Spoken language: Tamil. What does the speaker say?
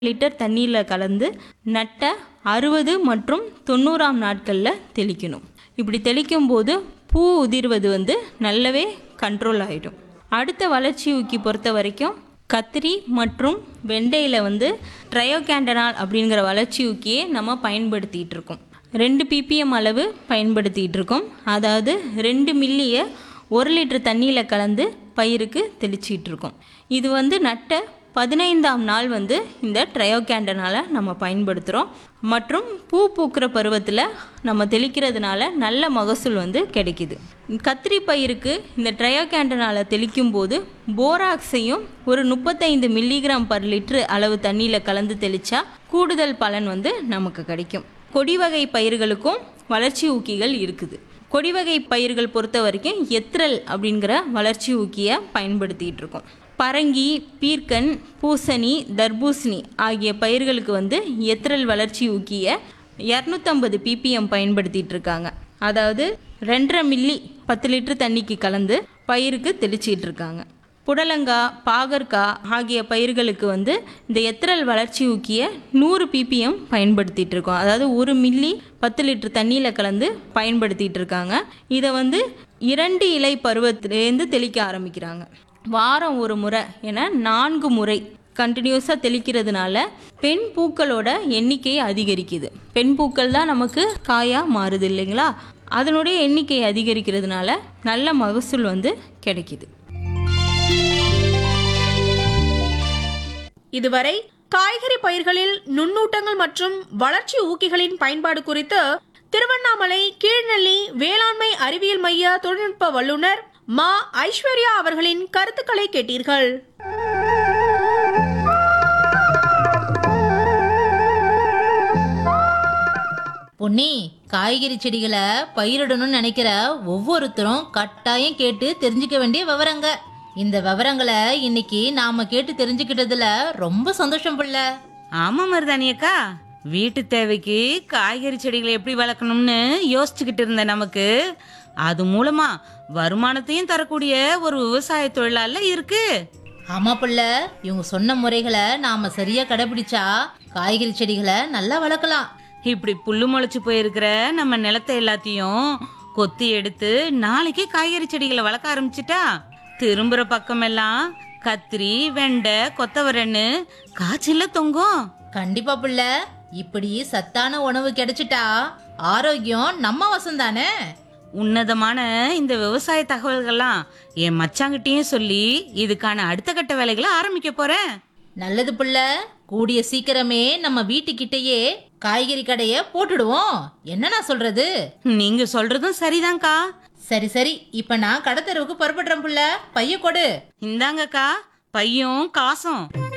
லிட்டர் தண்ணியில் கலந்து நட்ட அறுபது மற்றும் தொண்ணூறாம் நாட்களில் தெளிக்கணும் இப்படி தெளிக்கும் போது பூ உதிர்வது வந்து நல்லாவே கண்ட்ரோல் ஆகிடும் அடுத்த வளர்ச்சி ஊக்கி பொறுத்த வரைக்கும் கத்திரி மற்றும் வெண்டையில் வந்து ட்ரையோகேண்டனால் அப்படிங்கிற வளர்ச்சி ஊக்கியை நம்ம பயன்படுத்திகிட்டு இருக்கோம் ரெண்டு பிபிஎம் அளவு பயன்படுத்திகிட்டு இருக்கோம் அதாவது ரெண்டு மில்லியை ஒரு லிட்டர் தண்ணியில் கலந்து பயிருக்கு தெளிச்சிட்டு இருக்கோம் இது வந்து நட்ட பதினைந்தாம் நாள் வந்து இந்த ட்ரையோகேண்டனால் நம்ம பயன்படுத்துகிறோம் மற்றும் பூ பூக்கிற பருவத்தில் நம்ம தெளிக்கிறதுனால நல்ல மகசூல் வந்து கிடைக்குது கத்திரி பயிருக்கு இந்த ட்ரையோகேண்டனால் தெளிக்கும் போது போராக்ஸையும் ஒரு முப்பத்தைந்து மில்லிகிராம் பர் லிட்டரு அளவு தண்ணியில் கலந்து தெளித்தா கூடுதல் பலன் வந்து நமக்கு கிடைக்கும் கொடி வகை பயிர்களுக்கும் வளர்ச்சி ஊக்கிகள் இருக்குது கொடி வகை பயிர்கள் பொறுத்த வரைக்கும் எத்ரல் அப்படிங்கிற வளர்ச்சி ஊக்கியை பயன்படுத்திகிட்டு இருக்கோம் பரங்கி பீர்க்கன் பூசணி தர்பூசணி ஆகிய பயிர்களுக்கு வந்து எத்திரல் வளர்ச்சி ஊக்கிய இரநூத்தம்பது பிபிஎம் பயன்படுத்திட்டு இருக்காங்க அதாவது ரெண்டரை மில்லி பத்து லிட்டர் தண்ணிக்கு கலந்து பயிருக்கு தெளிச்சிட்டு இருக்காங்க புடலங்காய் பாகற்காய் ஆகிய பயிர்களுக்கு வந்து இந்த எத்திரல் வளர்ச்சி ஊக்கிய நூறு பிபிஎம் பயன்படுத்திட்டு இருக்கோம் அதாவது ஒரு மில்லி பத்து லிட்டர் தண்ணியில் கலந்து பயன்படுத்திட்டு இருக்காங்க இதை வந்து இரண்டு இலை பருவத்திலேருந்து தெளிக்க ஆரம்பிக்கிறாங்க வாரம் ஒரு முறை என நான்கு முறை கண்டினியூஸாக தெளிக்கிறதுனால பெண் பூக்களோட எண்ணிக்கை அதிகரிக்குது பெண் பூக்கள் தான் நமக்கு காயாக மாறுது இல்லைங்களா அதனுடைய எண்ணிக்கை அதிகரிக்கிறதுனால நல்ல மகசூல் வந்து கிடைக்குது இதுவரை காய்கறி பயிர்களில் நுண்ணூட்டங்கள் மற்றும் வளர்ச்சி ஊக்கிகளின் பயன்பாடு குறித்து திருவண்ணாமலை கீழ்நெல்லி வேளாண்மை அறிவியல் மைய தொழில்நுட்ப வல்லுநர் மா ஐஸ்வர்யா அவர்களின் கருத்துக்களை கேட்டீர்கள் பொன்னி காய்கறி செடிகளை பயிரிடணும்னு நினைக்கிற ஒவ்வொருத்தரும் கட்டாயம் கேட்டு தெரிஞ்சுக்க வேண்டிய விவரங்க இந்த விவரங்களை இன்னைக்கு நாம கேட்டு தெரிஞ்சுக்கிட்டதுல ரொம்ப சந்தோஷம் புள்ள ஆமா மருதாணி அக்கா வீட்டு தேவைக்கு காய்கறி செடிகளை எப்படி வளர்க்கணும்னு யோசிச்சுக்கிட்டு இருந்த நமக்கு அது மூலமா வருமானத்தையும் தரக்கூடிய ஒரு விவசாய தொழிலால இருக்கு ஆமா புள்ள இவங்க சொன்ன முறைகளை நாம சரியா கடைபிடிச்சா காய்கறி செடிகளை நல்லா வளர்க்கலாம் இப்படி புல்லு முளைச்சு போயிருக்கிற நம்ம நிலத்தை எல்லாத்தையும் கொத்தி எடுத்து நாளைக்கே காய்கறி செடிகளை வளர்க்க ஆரம்பிச்சிட்டா திரும்புற பக்கமெல்லாம் கத்திரி வெண்டை கொத்தவரன்னு காய்ச்சல்ல தொங்கும் கண்டிப்பா புள்ள இப்படி சத்தான உணவு கிடைச்சிட்டா ஆரோக்கியம் நம்ம வசம் தானே உன்னதமான இந்த விவசாய தகவல்கள்லாம் என் மச்சாங்கிட்டையும் சொல்லி இதுக்கான அடுத்த கட்ட வேலைகளை ஆரம்பிக்க போறேன் நல்லது புள்ள கூடிய சீக்கிரமே நம்ம வீட்டுக்கிட்டயே காய்கறி கடைய போட்டுடுவோம் என்ன நான் சொல்றது நீங்க சொல்றதும் சரிதான்க்கா சரி சரி இப்ப நான் கடத்தெருவுக்கு புறப்படுறேன் புள்ள பைய கொடு இந்தாங்கக்கா பையும் காசும்